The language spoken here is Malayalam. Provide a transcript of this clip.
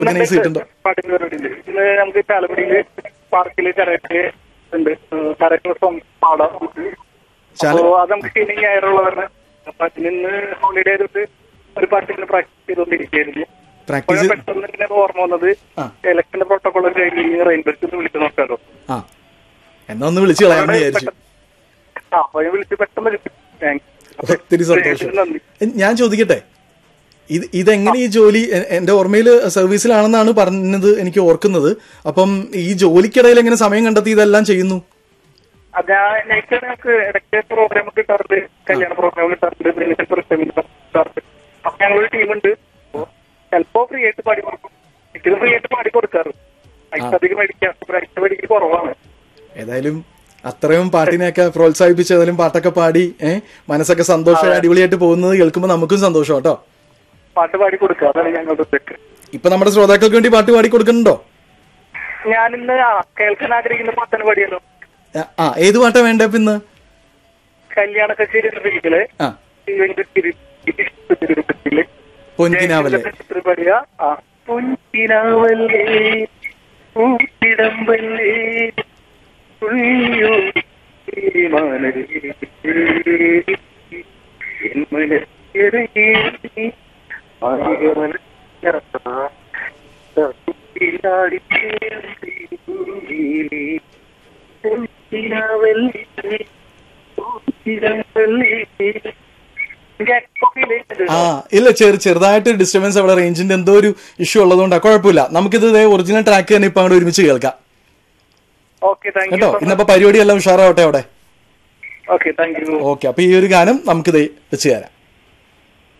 ഓർഗനൈസ് ചെയ്തിട്ടുണ്ടോ പാട്ടിന് പരിപാടിയുണ്ട് ഇന്ന് നമുക്ക് ചാലക്കുടിയില് പാർക്കില് ചരക്ക് ഉണ്ട് ചരക്ക് പാടാം ചാല- അപ്പോ അത് നമുക്ക് ശനി ഞായറുള്ളവരുടെ അപ്പൊ അതിന് ഹോളിഡേ ആയതുകൊണ്ട് ഒരു പാട്ടിന് പ്രാക്ടീസ് ചെയ്തുകൊണ്ടിരിക്കുകയായിരുന്നു പ്രാക്ടീസ് അപ്പോഴാ പെട്ടെന്ന് ഇങ്ങനെ ഓർമ്മ വന്നത് ആ. ഇലക്ഷന്റെ പ്രോട്ടോകോൾ കഴിഞ്ഞ് റെയിൻബർക്ക് ഒന്ന് വിളിച്ചു നോക്കാലോ ആ എന്നാ ഒന്ന് വിളിച്ചു കളയാമെന്ന് വിചാരിച്ചു ആ അപ്പൊ ഞാൻ വിളിച്ച് പെട്ടെന്ന് വിളിച്ചു താങ്ക്സ് ഒത്തിരി സന്തോഷം നന്ദി ഞാൻ ചോദിക്കട്ടെ ഇത് ഇതെങ്ങനെ ഈ ജോലി എ- എന്റെ ഓർമ്മയിൽ സർവീസിലാണെന്നാണ് പറഞ്ഞത് എനിക്ക് ഓർക്കുന്നത് അപ്പം ഈ ജോലിക്കിടയിൽ എങ്ങനെ സമയം കണ്ടെത്തി ഇതെല്ലാം ചെയ്യുന്നു അതാ നൈറ്റ് ഞങ്ങൾക്ക് ഇടയ്ക്ക് പ്രോഗ്രാം കിട്ടാറുണ്ട് കല്യാണ പ്രോഗ്രാം കിട്ടാറുണ്ട് പിന്നെ പ്രശ്നം കിട്ടാറുണ്ട് അപ്പൊ ഞങ്ങളൊരു ടീമുണ്ട് ചിലപ്പോ ഫ്രീ ആയിട്ട് പാടി കൊടുക്കും മിക്കതും ഫ്രീ ആയിട്ട് പാടി കൊടുക്കാറ് പൈസ അധികം മേടിക്കാം പൈസ മേടിക്കൽ കുറവാണ് ഏതായാലും അത്രയും പാട്ടിനെയൊക്കെ പ്രോത്സാഹിപ്പിച്ചതിലും പാട്ടൊക്കെ പാടി ഏഹ് മനസ്സൊക്കെ സന്തോഷം അടിപൊളിയായിട്ട് പോകുന്നത് കേൾക്കുമ്പോൾ നമുക്കും സന്തോഷം കേട്ടോ പാട്ട് പാടി കൊടുക്കുക അതാണ് ഞങ്ങളുടെ തെറ്റ് ഇപ്പൊ നമ്മുടെ ശ്രോതാക്കൾക്ക് വേണ്ടി പാട്ട് പാടി കൊടുക്കുന്നുണ്ടോ ഞാനിന്ന് ആ കേൾക്കാൻ ആഗ്രഹിക്കുന്ന പാട്ടാണ് പാടിയല്ലോ ആ, ആ ഏത് പാട്ടാ വേണ്ടേ ഇപ്പൊ ഇന്ന് കല്യാണ കച്ചേരി എന്ന ഫിലിമില് ആ പൊൻകിനാവല്ലേ പാടിയ ആ പൊൻകിനാവല്ലേ പൂത്തിടമ്പല്ലേ ഉള്ളിയോ ആ ഇല്ല ചെറു ചെറുതായിട്ട് ഡിസ്റ്റർബൻസ് അവിടെ റേഞ്ചിന്റെ എന്തോ ഒരു ഇഷ്യൂ ഉള്ളതുകൊണ്ടാ കുഴപ്പമില്ല നമുക്കിത് ഒറിജിനൽ ട്രാക്ക് തന്നെ ഇപ്പൊ അങ്ങോട്ട് ഒരുമിച്ച് കേൾക്കാം ഓക്കെ താങ്ക് കേട്ടോ യു ഇന്നപ്പോ പരിപാടി എല്ലാം ഉഷാറാവട്ടെ അവിടെ ഓക്കെ താങ്ക് യു ഓക്കെ അപ്പൊ ഈ ഒരു ഗാനം നമുക്കിത് വെച്ച് തരാം